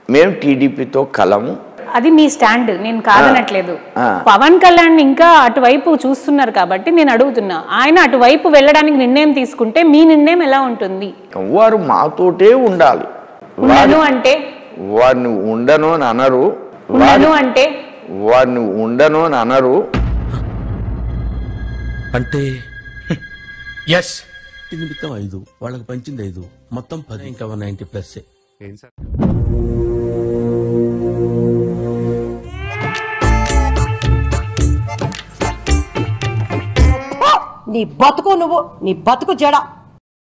మేము టీడీపీతో కలము అది మీ స్టాండ్ నేను కాదనట్లేదు ఆ. పవన్ కళ్యాణ్ ఇంకా అటువైపు చూస్తున్నారు కాబట్టి నేను అడుగుతున్నా ఆయన అటువైపు వెళ్ళడానికి నిర్ణయం తీసుకుంటే మీ నిర్ణయం ఎలా ఉంటుంది వారు మాతోటే ఉండాలి ఉండను అంటే వారిని ఉండను అని అనరు ఉండను అంటే వారిని ఉండను అని అనరు అంటే ఎస్ నిమిత్తం ఐదు వాళ్ళకి పంచింది ఐదు మొత్తం పది ఇంకా నైన్టీ ప్లస్ నీ బతుకు నువ్వు నీ బతుకు జడ